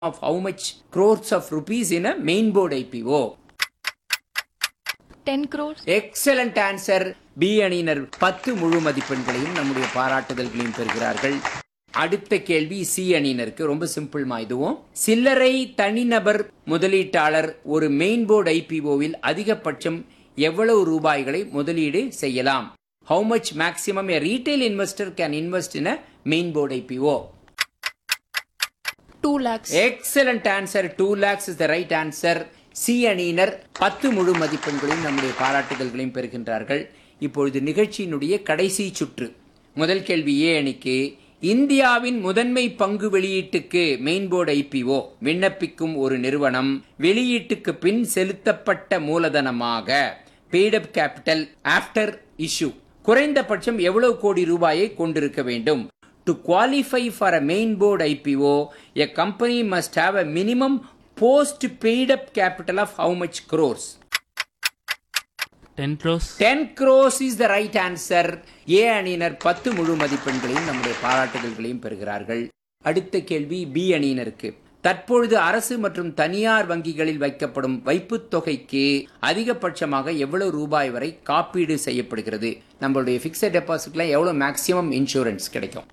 of how much crores of rupees in a main board IPO? 10 crores. Excellent answer B அணியினர் பத்து முழு மதிப்பெண்களையும் நம்முடைய பாராட்டுதல்களையும் பெறுகிறார்கள் அடுத்த கேள்வி சி அணியினருக்கு ரொம்ப சிம்பிள்மா இதுவும் சில்லறை தனிநபர் முதலீட்டாளர் ஒரு மெயின் போர்டு ஐபிஓவில் அதிகபட்சம் எவ்வளவு ரூபாய்களை முதலீடு செய்யலாம் how much maximum a retail investor can invest in a main board IPO 2 lakhs. Excellent answer two lakhs is the right answer C அணியினர் பத்து முழு மதிப்பெண்களையும் நம்முடைய பாராட்டுதல்களையும் பெறுகின்றார்கள் இப்பொழுது நிகழ்ச்சியினுடைய கடைசி சுற்று முதல் கேள்வி ஏ அணிக்கு இந்தியாவின் முதன்மை பங்கு வெளியீட்டுக்கு மெயின் போர்டு ஐபிஓ விண்ணப்பிக்கும் ஒரு நிறுவனம் வெளியீட்டுக்கு பின் செலுத்தப்பட்ட மூலதனமாக பெய்டப் கேபிட்டல் ஆஃப்டர் இஷ்யூ குறைந்தபட்சம் எவ்வளவு கோடி ரூபாயை கொண்டிருக்க வேண்டும் To qualify for a main board IPO, a company must have a minimum post paid up capital of how much crores? 10 crores 10 crores is the right answer. ஏ அணியினர் பத்து முழு மதிப்பெண்களையும் நம்முடைய பாராட்டுதல்களையும் பெறுகிறார்கள் அடுத்த கேள்வி பி அணியினருக்கு தற்பொழுது அரசு மற்றும் தனியார் வங்கிகளில் வைக்கப்படும் வைப்புத் தொகைக்கு அதிகபட்சமாக எவ்வளவு ரூபாய் வரை காப்பீடு செய்யப்படுகிறது நம்மளுடைய பிக்சட் டெபாசிட்ல எவ்வளவு மேக்ஸிமம் இன்சூரன்ஸ் கிடைக்கும்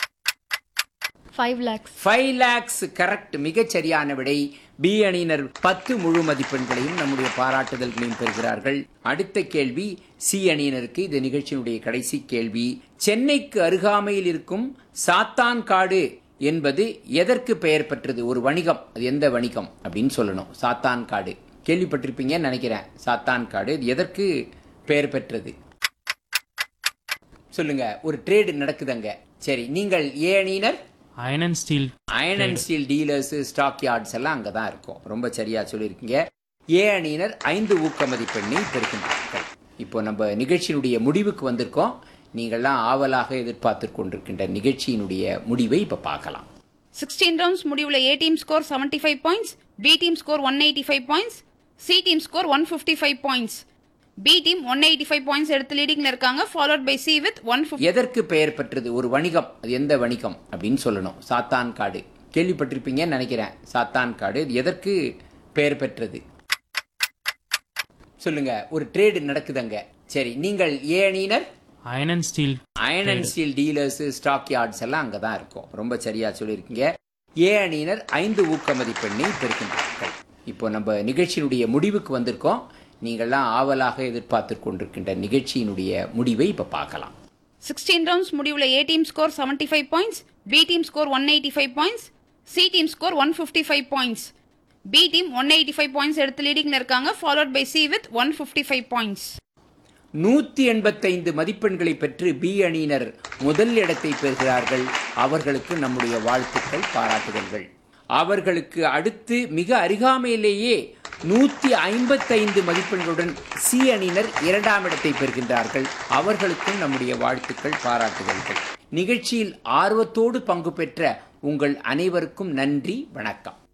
5 lakhs. ஃபைவ் லேக்ஸ் கரெக்ட் மிகச் சரியான விடை பி அணியினர் பத்து முழு மதிப்பெண்களையும் நம்முடைய பாராட்டுதல்களையும் பெறுகிறார்கள் அடுத்த கேள்வி சி அணியினருக்கு இது நிகழ்ச்சியினுடைய கடைசி கேள்வி சென்னைக்கு அருகாமையில் இருக்கும் சாத்தான்காடு என்பது எதற்கு பெயர் பெற்றது ஒரு வணிகம் அது எந்த வணிகம் அப்படின்னு சொல்லணும் சாத்தான்காடு கேள்விப்பட்டிருப்பீங்கன்னு நினைக்கிறேன் சாத்தான்காடு இது எதற்கு பெயர் பெற்றது சொல்லுங்க ஒரு ட்ரேடு நடக்குதுங்க சரி நீங்கள் ஏ அணியினர் iron and steel iron and steel dealers stock yards எல்லாம் அங்கே தான் இருக்கும் ரொம்ப சரியா சொல்லியிருக்கீங்க ஏ அணியினர் ஐந்து ஊக்க மதிப்பெண்ணை பெறுகின்றார்கள் இப்போ நம்ம நிகழ்ச்சியினுடைய முடிவுக்கு வந்திருக்கோம் நீங்கள்லாம் ஆவலாக எதிர்பார்த்து கொண்டிருக்கின்ற நிகழ்ச்சியினுடைய முடிவை இப்போ பார்க்கலாம் 16 ரவுண்ட்ஸ் முடிவுல A team score 75 five points B team score one eighty five points C team score one fifty five points B team one eighty five points எடுத்து லீடிங்ல இருக்காங்க followed by C with one fifty எதற்கு பெயர் பெற்றது ஒரு வணிகம் அது எந்த வணிகம் அப்படின்னு சொல்லணும் சாத்தான்காடு கேள்விப்பட்டிருப்பீங்கன்னு நினைக்கிறேன் சாத்தான்காடு இது எதற்கு பெயர் பெற்றது சொல்லுங்க ஒரு ட்ரேடு நடக்குதுங்க சரி நீங்கள் ஏ அணியினர் iron and steel iron and steel dealers stock yards எல்லாம் அங்கே தான் இருக்கும் ரொம்ப சரியா சொல்லியிருக்கீங்க ஏ அணியினர் ஐந்து ஊக்க மதிப்பெண்ணை பெறுகின்றார்கள் இப்போ நம்ம நிகழ்ச்சியினுடைய முடிவுக்கு வந்திருக்கோம் நீங்கள்லாம் ஆவலாக எதிர்பார்த்து கொண்டிருக்கின்ற நிகழ்ச்சியினுடைய முடிவை இப்போ பார்க்கலாம் 16 ரவுண்ட்ஸ் முடிவுல A team score 75 five points B team score one eighty five points C team score one fifty five points B team one eighty five points எடுத்து லீடிங்ல இருக்காங்க followed by C with one fifty five points நூத்தி எண்பத்தைந்து மதிப்பெண்களை பெற்று B அணியினர் முதல் இடத்தை பெறுகிறார்கள் அவர்களுக்கு நம்முடைய வாழ்த்துக்கள் பாராட்டுதல்கள் அவர்களுக்கு அடுத்து மிக அருகாமையிலேயே நூத்தி ஐம்பத்தைந்து மதிப்பெண்களுடன் சி அணியினர் இரண்டாம் இடத்தை பெறுகின்றார்கள் அவர்களுக்கும் நம்முடைய வாழ்த்துக்கள் பாராட்டுதல்கள் நிகழ்ச்சியில் ஆர்வத்தோடு பங்கு பெற்ற உங்கள் அனைவருக்கும் நன்றி வணக்கம்